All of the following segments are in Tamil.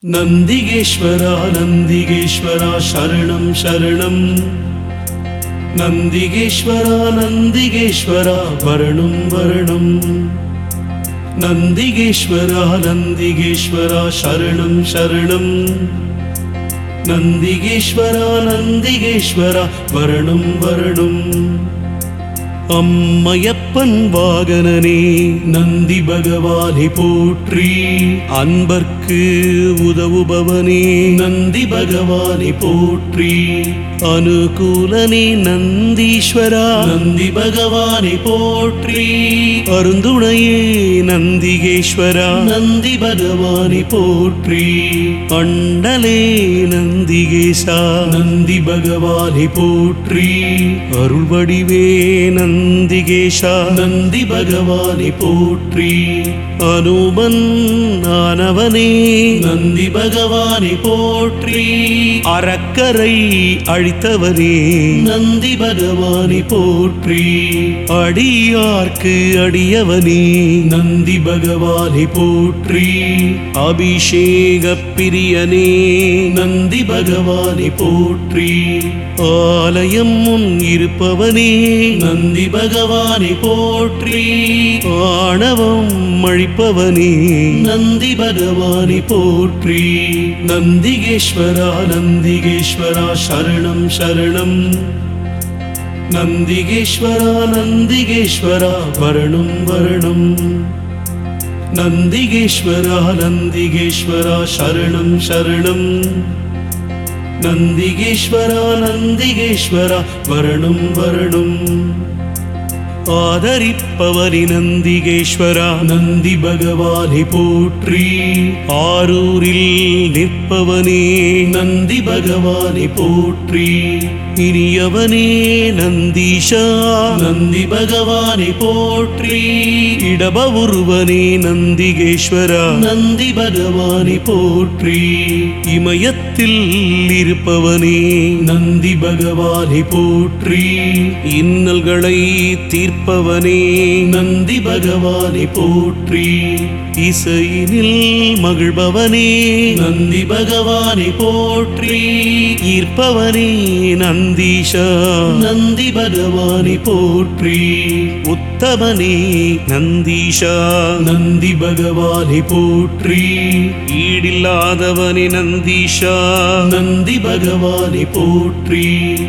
நந்திகேஸ்வரா நந்திகேஸ்வரா சரணம் சரணம் நந்திகேஸ்வரா நந்திகேஸ்வரா வரணும் வரணும் நந்திகேஸ்வரா நந்திகேஸ்வரா சரணம் சரணம் நந்திகேஸ்வரா நந்திகேஸ்வரா வரணும் வரணும் அம்மையப்பன் வாகனனே நந்தி பகவானை போற்றி அன்பர்க்கு உதவுபவனே நந்தி பகவானை போற்றி அனுகூலனே நந்தீஸ்வரா நந்தி பகவானை போற்றி அருந்துணையே நந்திகேஸ்வரா நந்தி பகவானை போற்றி அண்டலே நந்திகேசா நந்தி பகவானை போற்றி அருள் வடிவே நந்திகேஷா நந்தி பகவானை போற்றி அனுமன் ஆனவனே நந்தி பகவானை போற்றி அறக்கரை அழித்தவனே நந்தி பகவானை போற்றி அடியார்க்கு அடியவனே நந்தி பகவானை போற்றி அபிஷேக பிரியனே நந்தி பகவானை போற்றி ஆலயம் முன் இருப்பவனே நந்தி பகவானை போற்றி ஆணவம் அழிப்பவனே நந்தி பகவானை போற்றி நந்திகேஸ்வரா நந்திகேஸ்வரா சரணம் சரணம் நந்திகேஸ்வரா நந்திகேஸ்வரா வரணும் வரணும் நந்திகேஸ்வரா நந்திகேஸ்வரா சரணம் சரணம் நந்திகேஸ்வரா நந்திகேஸ்வரா வரணும் வரணும் ஆதரிப்பவரி நந்திகேஸ்வரா நந்தி பகவானை போற்றி ஆரூரில் நிற்பவனே நந்தி பகவானை போற்றி இனியவனே நந்தீஷா நந்தி பகவானை போற்றி இடப உருவனே நந்திகேஸ்வரா நந்தி பகவானை போற்றி இமயத்தில் இருப்பவனே நந்தி பகவானை போற்றி இன்னல்களை தீர்ப்பவனே நந்தி பகவானை போற்றி இசையினில் மகிழ்பவனே நந்தி பகவானை போற்றி ஈர்ப்பவனே நந்தீஷா நந்தி பகவானை போற்றி உத்தமனே நந்தீஷா நந்தி பகவானை போற்றி ஈடில்லாதவனே நந்தீஷா நந்தி பகவானை போற்றி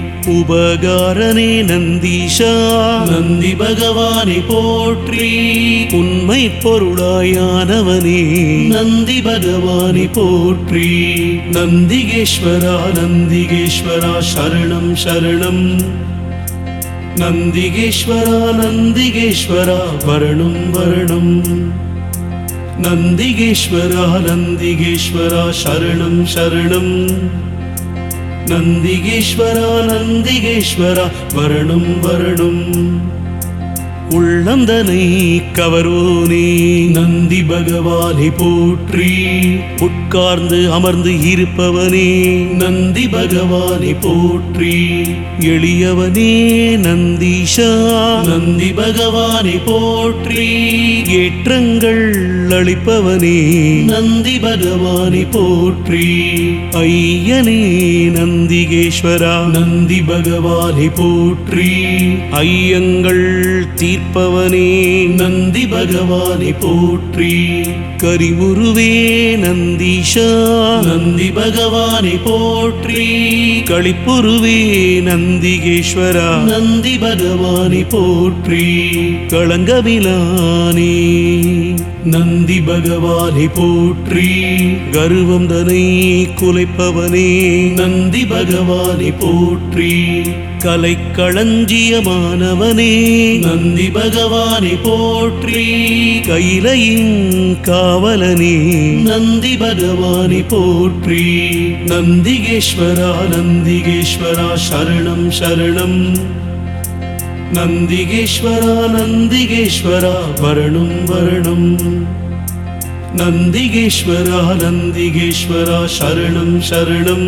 உபகாரனே நந்தீஷா நந்தி பகவானை போற்றி உண்மை பொருளாயானவனே நந்தி பகவானை போற்றி நந்திகேஸ்வரா நந்திகேஸ்வரா சரணம் சரணம் நந்திகேஸ்வரா நந்திகேஸ்வரா வரணும் வரணும் நந்திகேஸ்வரா நந்திகேஸ்வரா சரணம் சரணம் நந்திகேஸ்வரா நந்திகேஸ்வரா வரணும் வரணும் உள்ளந்தனை கவரோனே நந்தி பகவானை போற்றி உட்கார்ந்து அமர்ந்து இருப்பவனே நந்தி பகவானை போற்றி எளியவனே நந்தீஷா நந்தி பகவானை போற்றி ஏற்றங்கள் அளிப்பவனே நந்தி பகவானை போற்றி ஐயனே நந்திகேஸ்வரா நந்தி பகவானை போற்றி ஐயங்கள் தீர்ப்பவனே நந்தி பகவானை போற்றி கரிமுருவே நந்தீஷா நந்தி பகவானை போற்றி களிப்புருவே நந்திகேஸ்வரா நந்தி பகவானை போற்றி களங்கமிலானே நந்தி பகவானை போற்றி கர்வம் தனை குலைப்பவனே நந்தி பகவானை போற்றி கலை களஞ்சியமானவனே நந்தி பகவானை போற்றி கைலையின் காவலனே நந்தி பகவானை போற்றி நந்திகேஸ்வரா நந்திகேஸ்வரா சரணம் சரணம் நந்திகேஸ்வரா நந்திகேஸ்வரா வரணும் வரணும் நந்திகேஸ்வரா நந்திகேஸ்வரா சரணம் சரணம்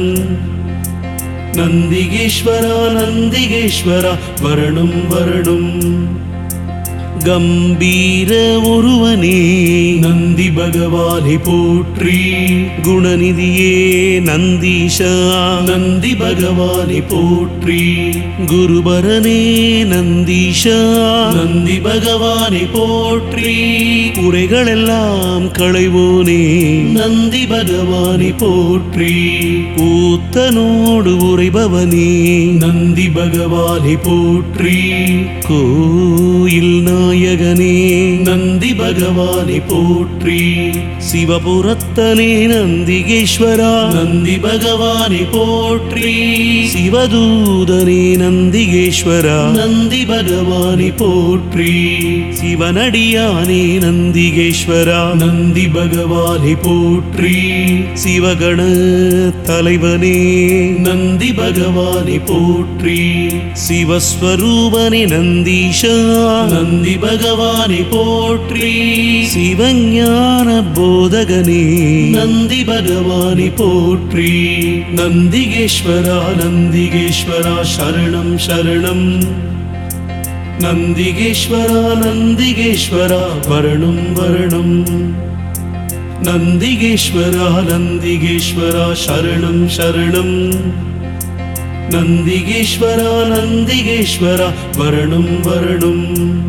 நந்திகேஸ்வரா நந்திகேஸ்வரா வரணும் வரணும் கம்பீர ஒருவனே நந்தி பகவானை போற்றி குணநிதியே நந்தீஷா நந்தி பகவானை போற்றி குருபரனே நந்தீஷா நந்தி பகவானை போற்றி குறைகளெல்லாம் களைவோனே நந்தி பகவானை போற்றி கூத்தனோடு உரைபவனே நந்தி பகவானை போற்றி கோயில் நாயகனே நந்தி பகவானை போற்றி சிவபுரத்தனே நந்திகேஸ்வரா நந்தி பகவானை போற்றி சிவதூதனே நந்திகேஸ்வரா நந்தி பகவானை போற்றி சிவனடியானே நந்திகேஸ்வரா நந்தி பகவானை போற்றி சிவகண தலைவனே நந்தி பகவானை போற்றி சிவஸ்வரூபனே நந்தீஷா நந்தி பகவானை போற்றி சிவஞான போதகனே நந்தி பகவானை போற்றி நந்திகேஸ்வரா நந்திகேஸ்வரா சரணம் சரணம் நந்திகேஸ்வரா நந்திகேஸ்வரா வரணம் வரணம் நந்திகேஸ்வரா நந்திகேஸ்வரா சரணம் சரணம் நந்திகேஸ்வரா நந்திகேஸ்வரா வரணம் வரணம்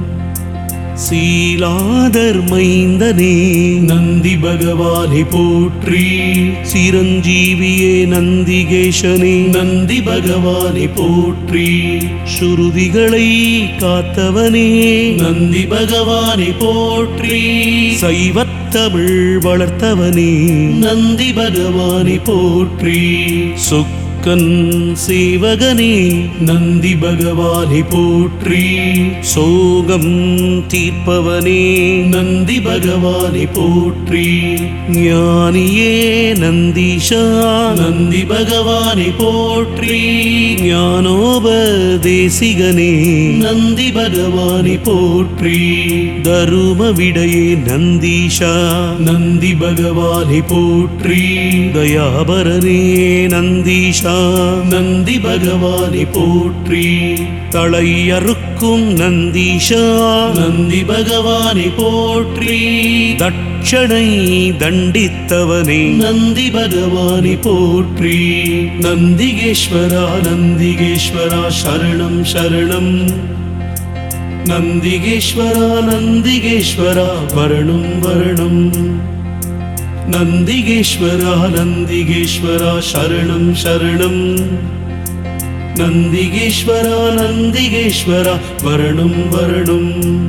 சீலாதர் மைந்தனே நந்தி பகவானை போற்றி சிரஞ்சீவியே நந்திகேஷனே நந்தி பகவானை போற்றி சுருதிகளை காத்தவனே நந்தி பகவானை போற்றி சைவத்தமிழ் வளர்த்தவனே நந்தி பகவானை போற்றி சுக் கண் சேவகனே நந்தி பகவானை போற்றி சோகம் தீர்ப்பவனே நந்தி பகவானை போற்றி ஞானியே நந்தீஷா நந்தி பகவானை போற்றி ஞானோபதேசிகனே நந்தி பகவானை போற்றி தரும விடையே நந்தீஷா நந்தி பகவானை போற்றி தயாபரனே நந்தீஷா நந்தி பகவானை போற்றி தலையறுக்கும் நந்தீஷா நந்தி பகவானை போற்றி தட்சணை தண்டித்தவனே நந்தி பகவானை போற்றி நந்திகேஸ்வரா நந்திகேஸ்வரா சரணம் சரணம் நந்திகேஸ்வரா நந்திகேஸ்வரா வரணம் வரணம் நந்திகேஸ்வரா நந்திகேஸ்வரா சரணம் சரணம் நந்திகேஸ்வரா நந்திகேஸ்வரா வரணம் வரணம்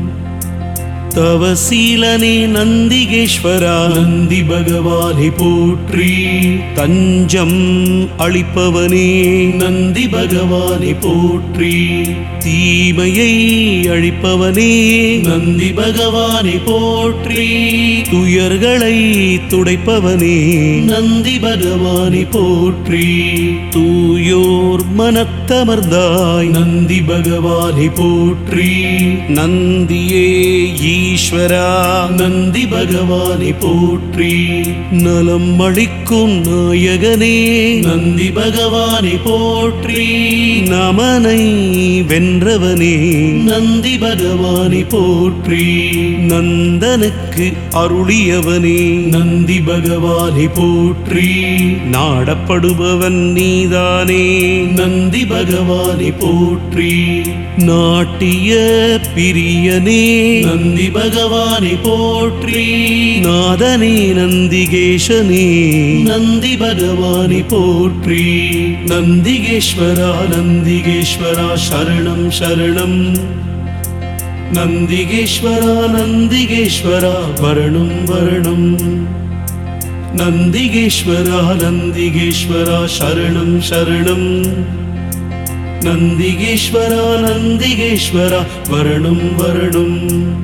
தவசீலனே நந்திகேஸ்வரா நந்தி பகவானை போற்றி தஞ்சம் அளிப்பவனே நந்தி பகவானை போற்றி தீமையை அழிப்பவனே நந்தி பகவானை போற்றி துயர்களை துடைப்பவனே நந்தி பகவானை போற்றி தூயோர் மனத்தமர்ந்தாய் நந்தி பகவானை போற்றி நந்தியே ஈஸ்வரா நந்தி பகவானை போற்றி நலம் அளிக்கும் நாயகனே நந்தி பகவானை போற்றி நமனை வென்றவனே நந்தி பகவானை போற்றி நந்தனுக்கு அருளியவனே நந்தி பகவானை போற்றி நாடப்படுபவன் நீதானே நந்தி பகவானை போற்றி நாட்டிய பிரியனே நந்தி பகவானை போற்றி நாதனே நந்திகேஷனே நந்தி பகவானை போற்றி நந்திகேஸ்வரா நந்திகேஸ்வரா சரணம் சரணம் நந்திகேஸ்வரா நந்திகேஸ்வரா வரணம் வரணம் நந்திகேஸ்வரா நந்திகேஸ்வரா சரணம் சரணம் நந்திகேஸ்வரா நந்திகேஸ்வரா வரணம் வரணம்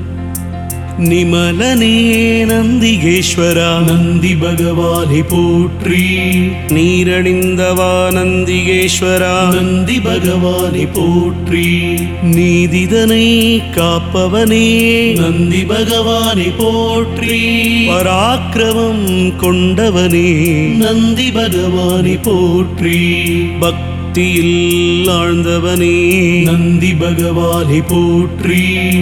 நிமலனே நந்திகேஸ்வரா நந்தி பகவானை போற்றி நீரணிந்தவா நந்திகேஸ்வரா நந்தி பகவானை போற்றி நீதிதனை காப்பவனே நந்தி பகவானை போற்றி பராக்கிரமம் கொண்டவனே நந்தி பகவானை போற்றி பக்த பக்தியில் ஆழ்ந்தவனே நந்தி பகவானை போற்றி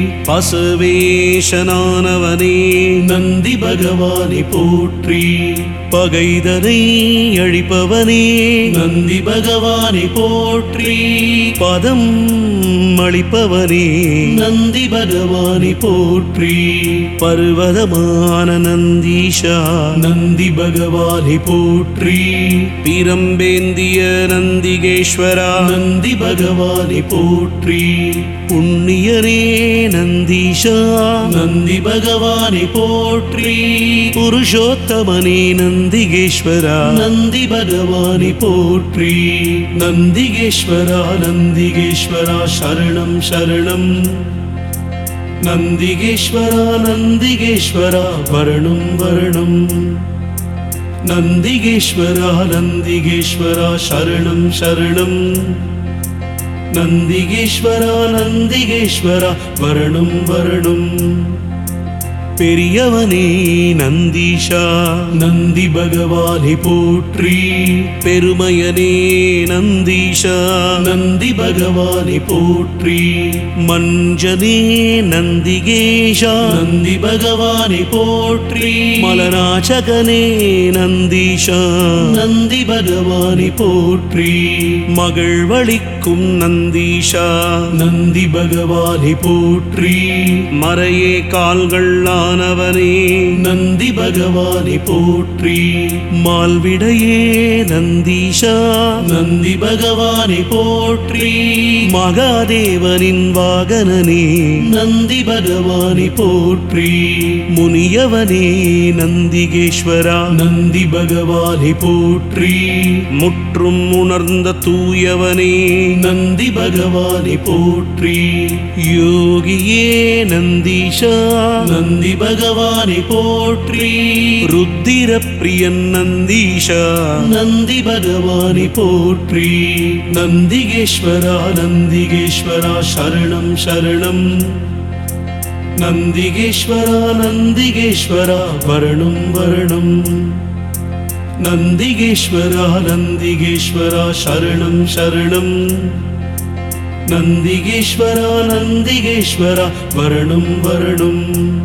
பசவேஷனானவனே நந்தி பகவானை போற்றி பகைதனை அழிப்பவனே நந்தி பகவானை போற்றி பதம் அளிப்பவனே நந்தி பகவானை போற்றி பர்வதமான நந்தீஷா நந்தி பகவானை போற்றி பிரம்பேந்திய நந்திகேஸ்வரா நந்தி பகவானை போற்றி புண்ணியரே நந்தீஷா நந்தி பகவானை போற்றி புருஷோத்தமனே நந்திகேஸ்வரா நந்தி பகவானை போற்றி நந்திகேஸ்வரா நந்திகேஸ்வரா சரணம் சரணம் நந்திகேஸ்வரா நந்திகேஸ்வரா வரணம் வரணம் நந்திகேஸ்வரா நந்திகேஸ்வரா சரணம் சரணம் நந்திகேஸ்வரா நந்திகேஸ்வரா வரணம் வரணம் பெரியவனே நந்தீஷா நந்தி பகவானை போற்றி பெருமையனே நந்தீஷா நந்தி பகவானை போற்றி மஞ்சனே நந்திகேஷா நந்தி பகவானை போற்றி மலராச்சகனே நந்தீஷா நந்தி பகவானை போற்றி மகிழ்வளிக்கும் நந்தீஷா நந்தி பகவானை போற்றி மறையே கால்கள் ஆனவனே நந்தி பகவானை போற்றி மால்விடையே நந்தீஷா நந்தி பகவானை போற்றி மகாதேவனின் வாகனனே நந்தி பகவானை போற்றி முனியவனே நந்திகேஸ்வரா நந்தி பகவானை போற்றி முற்றும் உணர்ந்த தூயவனே நந்தி பகவானை போற்றி யோகியே நந்தீஷா நந்தி பகவானை போற்றி ருத்திர பிரியன் நந்தீஷா நந்தி பகவானை போற்றி நந்திகேஸ்வரா நந்திகேஸ்வரா சரணம் சரணம் நந்திகேஸ்வரா நந்திகேஸ்வரா வரணம் வரணம் நந்திகேஸ்வரா நந்திகேஸ்வரா சரணம் சரணம் நந்திகேஸ்வரா நந்திகேஸ்வரா வரணம் வரணம்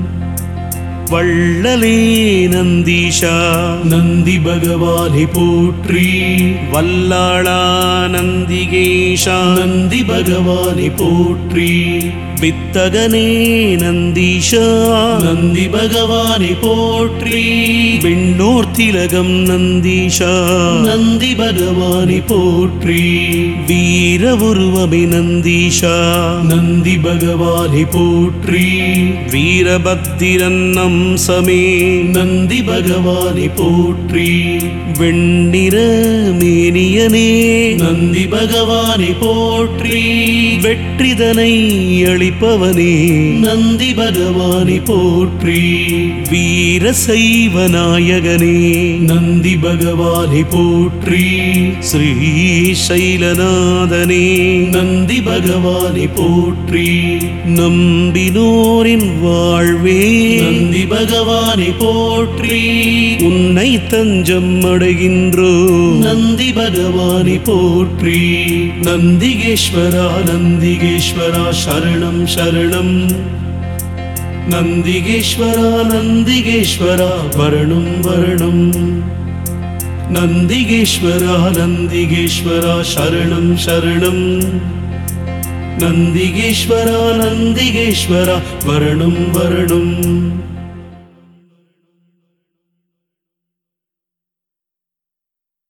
வள்ளலே நந்தீஷா நந்தி பகவானை போற்றி வல்லாளா நந்திகேஷா நந்தி பகவானை போற்றி வித்தகனே நந்தீஷா நந்தி பகவானை போற்றி விண்ணோர் திலகம் நந்தீஷா நந்தி பகவானை போற்றி வீர உருவமே நந்தீஷா நந்தி பகவானை போற்றி வீரபத்திரன் அம்சமே நந்தி பகவானை போற்றி வெண்ணிற மேனியனே நந்ி பகவானை போற்றி வெற்றிதனை அளிப்பவனே நந்தி பகவானை போற்றி வீர சைவ நாயகனே நந்தி பகவானை போற்றி ஸ்ரீ சைலநாதனே நந்தி பகவானை போற்றி நம்பினோரின் வாழ்வே நந்தி பகவானை போற்றி உன்னை தஞ்சம் அடைகின்றோ நந்தி பகவானை போற்றி நந்திகேஸ்வரா நந்திகேஸ்வரா சரணம் சரணம் நந்திகேஸ்வரா நந்திகேஸ்வரா வரணம் வரணம் நந்திகேஸ்வரா நந்திகேஸ்வரா சரணம் சரணம் நந்திகேஸ்வரா நந்திகேஸ்வரா வரணம் வரணம்